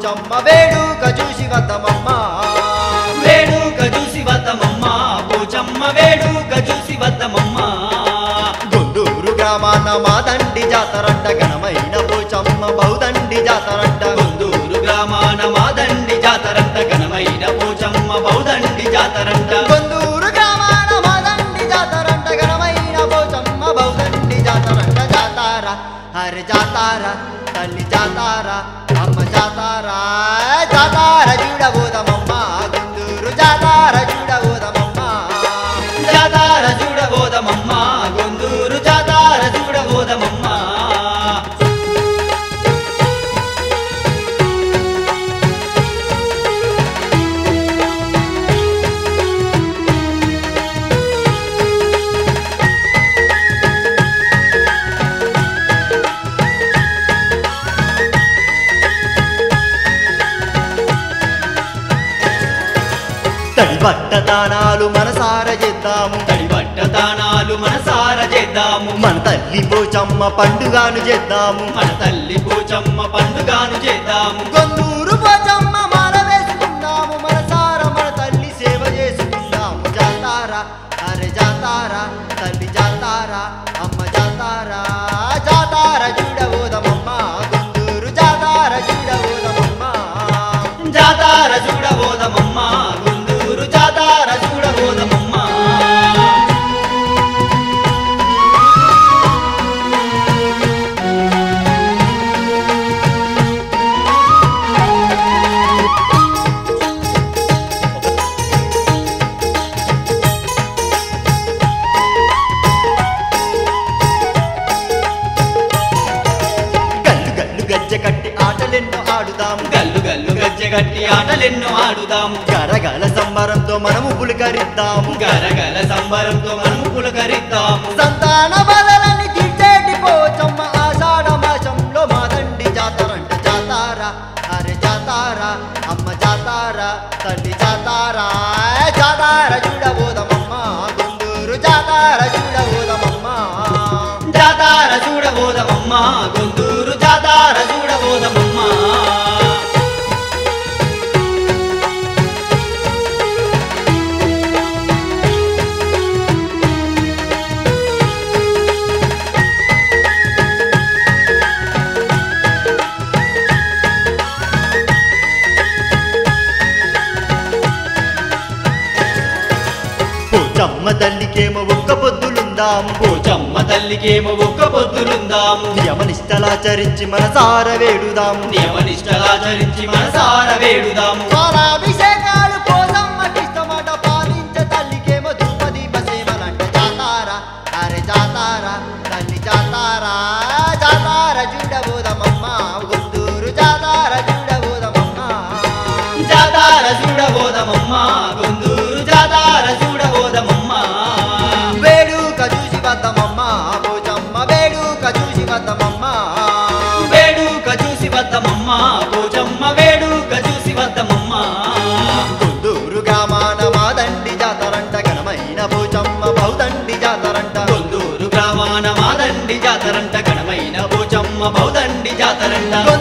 పోచమ్మ వేడుక చూసి వద్దమమ్మ వేడుక చూసి వద్దమమ్మ పోచమ్మ వేడుక చూసి వద్దమమ్మ గుంటూరు గ్రామాన మాదండి జాతరంట ఘనమైన పోచమ్మ బౌదండి జాతరంట కొందూరు గ్రామాన మాదండి జాతరంట ఘనమైన పోచమ్మ బౌదండి జాతరంట కొందూరు గ్రామాన మాదండి జాతరంట ఘనమైన పోచమ్మ బౌదండి జాతరంట జాతార హరి జాతార తల్లి జాతార అమ్మ జాతార జాతార చూడబోదమమ్మ గుంటూరు జాతార చూడబోదమమ్మ జాతార చూడబోదమమ్మ గొందూరు జాతార చూడబోదమమ్మ తడి బట్ట దానాలు మనసార చేద్దాము తడిబట్ట దానాలు మనసార చేద్దాము మన తల్లి పోచమ్మ పండుగను చేద్దాము మన తల్లి పోచమ్మ పండుగను చేద్దాము కొందూరు పోచమ్మ మాల వేసుకుందాము మనసార మన తల్లి సేవ చేసుకుందాము జాతారా అరే జాతారా తల్లి జాతారా అమ్మ జాతారా జాతార చూడబోదమమ్మ కొందూరు జాతార చూడబోదమమ్మ జాతార చూడబోదమమ్మ గుందూరు జాతార చూడబోదమమ్మ గల్లు గల్లు గజ్జె కట్టి ఆటలెన్నో ఆడుదాము గల్లు గల్లు గజ్జెగట్టి ఆటలెన్నో ఆడుదాము గరగల సంబరంతో మనము పులికరిద్దాము గరగల సంబరంతో మనము పులకరిద్దాము సంతాన బదలని తీర్చేటి పోచమ్మ ఆషాఢ మాసంలో మాదండి జాతరంట జాతారా అరే జాతారా అమ్మ జాతారా తల్లి జాతారా జాతార చూడబోదమమ్మ గుంటూరు జాతార చూడబోదమమ్మ జాతార చూడబోదమమ్మ గుంటూరు జాతార చూడబోదమమ్మ పోచమ్మ తల్లికేమో ఒక్క పొద్దులుందాము పోచమ్మ తల్లికేమో ఒక్క పొద్దులుందాము యమనిష్టలాచరించి మనసార వేడుదాము నియమనిష్టలాచరించి మనసార వేడుదాము పాలాభిషేకాలు పోసమ్మకిష్టమాట పాలించ తల్లికేమో ధూపదీప సేవలంట జాతారా అరే జాతారా తల్లి జాతారా జాతార చూడబోదమమ్మ గుంటూరు జాతార చూడబోదమమ్మ జాతార చూడబోదమమ్మ గుందూరు జాతార చూడబోదమమ్మ వేడుక చూసి వద్దమమ్మ పోచమ్మ వేడుక చూసి వద్దమమ్మ వేడుక చూసి వద్దమమ్మ పోచమ్మ వేడుక చూసి వద్దమమ్మ గుంటూరు గ్రామాన మాదండి జాతరంట ఘనమైన పోచమ్మ బౌదండి జాతరంట కొందూరు గ్రామాన మాదండి జాతరంట ఘనమైన పోచమ్మ బౌదండి జాతరంట